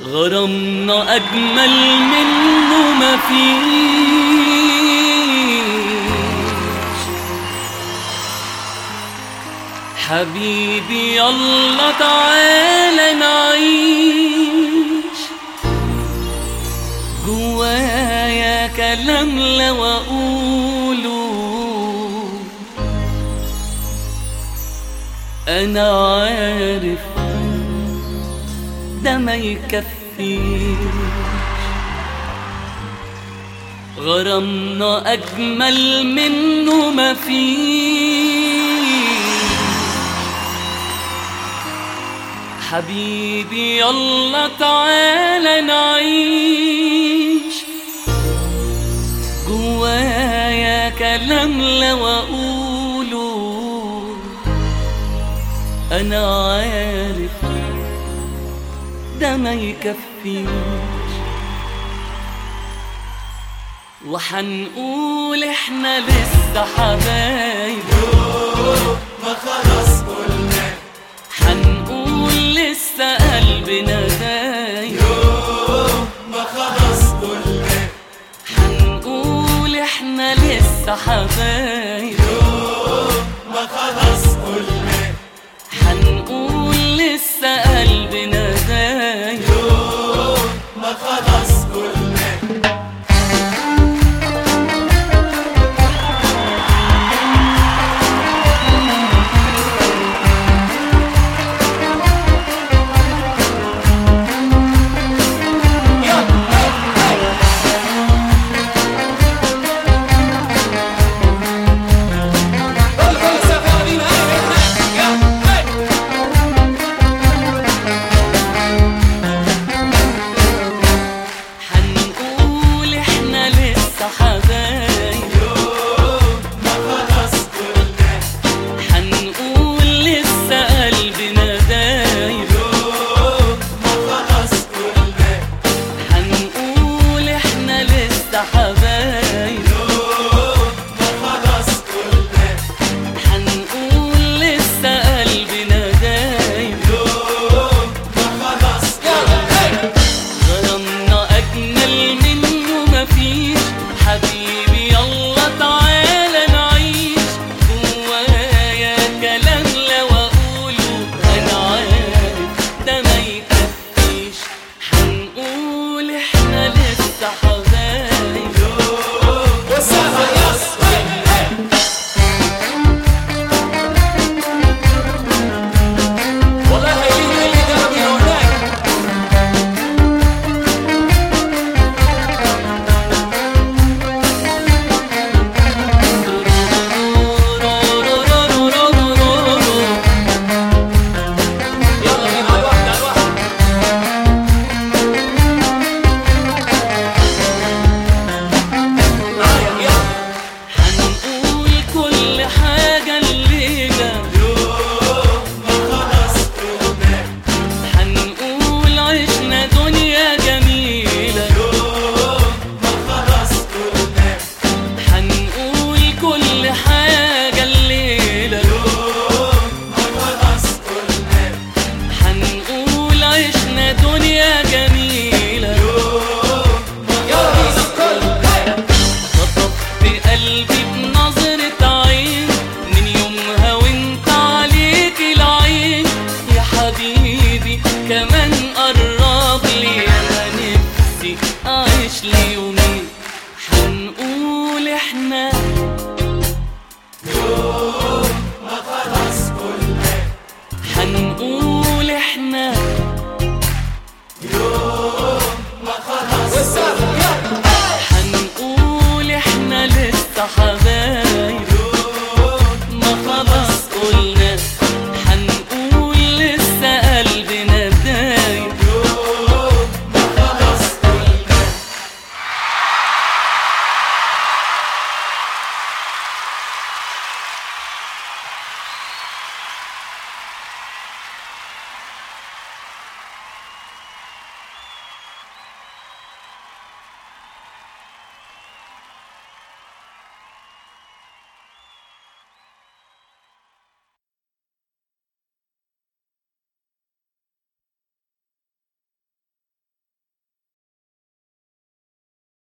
غرامنا أجمل منه مفيش حبيبي يلا تعالى نعيش جوايا كلام لو أقوله أنا عارف ده ما يكفيش غرامنا أجمل منه مفيش حبيبي يلا تعالى نعيش جوايا كلام لو أقوله أنا عارف ده ما يكفيش وحنقول احنا لسه حبايب ما خلاص قلنا حنقول لسه قلبنا دايب ما خلاص قلنا حنقول احنا لسه حبايب ما خلاص قلنا حنقول لسه قلبنا دايب ما خلاص قلنا حنقول احنا لسه حبايب ما خلاص قلنا حنقول لسه قلبنا دايب ما خلاص قلنا حنقول احنا لسه حبايب ما خلاص قلنا حنقول لسه قلبنا دايب ما خلاص قلنا غرامنا أجمل منه مفيش حبيبي يلا تعالى نعيش جوايا كلام لو أقوله أنا عارف ده ما يكفيش حنقول إحنا لسه حبايب وسعها يس والله هيجي اللي ده من هناك يلا بينا على الواحد على الواحد معايا يلا حنقول كل حاجة الليلة ما خلاص قلنا حنقول عشنا دنيا جميلة ما خلاص قلنا حنقول كل حاجة الليلة ما خلاص قلنا حنقول عشنا دنيا جميلة يلا بينا قلنا خطفت قلبي بنظرة عين من يومها وانت عليك العين يا حبيبي كمان